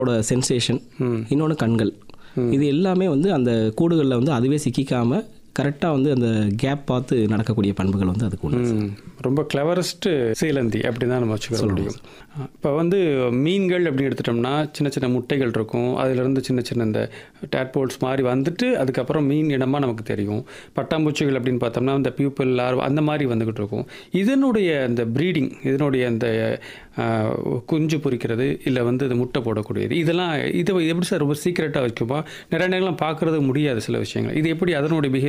ஓட சென்சேஷன் இன்னொன்று கண்கள் இது எல்லாமே வந்து அந்த கூடுகளில் வந்து அதுவே சிக்கிக்காமல் கரெக்டாக வந்து அந்த கேப் பார்த்து நடக்கக்கூடிய பண்புகள் வந்து அதுக்கு உண்டு ம். ரொம்ப கிளவரஸ்ட்டு சீலந்தி அப்படி தான் நம்ம வச்சுக்க முடியும் இப்போ வந்து மீன்கள் அப்படின்னு எடுத்துட்டோம்னா சின்ன சின்ன முட்டைகள் இருக்கும் அதிலிருந்து சின்ன சின்ன இந்த டேட்போல்ஸ் மாதிரி வந்துட்டு அதுக்கப்புறம் மீன் இனமாக நமக்கு தெரியும் பட்டாம்பூச்சிகள் அப்படின்னு பார்த்தோம்னா இந்த பியூப்பிள் லார்வா அந்த மாதிரி வந்துக்கிட்டு இருக்கும் இதனுடைய அந்த ப்ரீடிங் இதனுடைய அந்த ஆஹ், குஞ்சு பொரிக்கிறது இல்லை வந்து இது முட்டை போடக்கூடியது இதெல்லாம் இது எப்படி சார் ரொம்ப சீக்கிரட்டாக வைக்குமா நிறைய நேரங்கள்லாம் பார்க்குறது முடியாது சில விஷயங்கள் இது எப்படி அதனுடைய பிஹேவியர்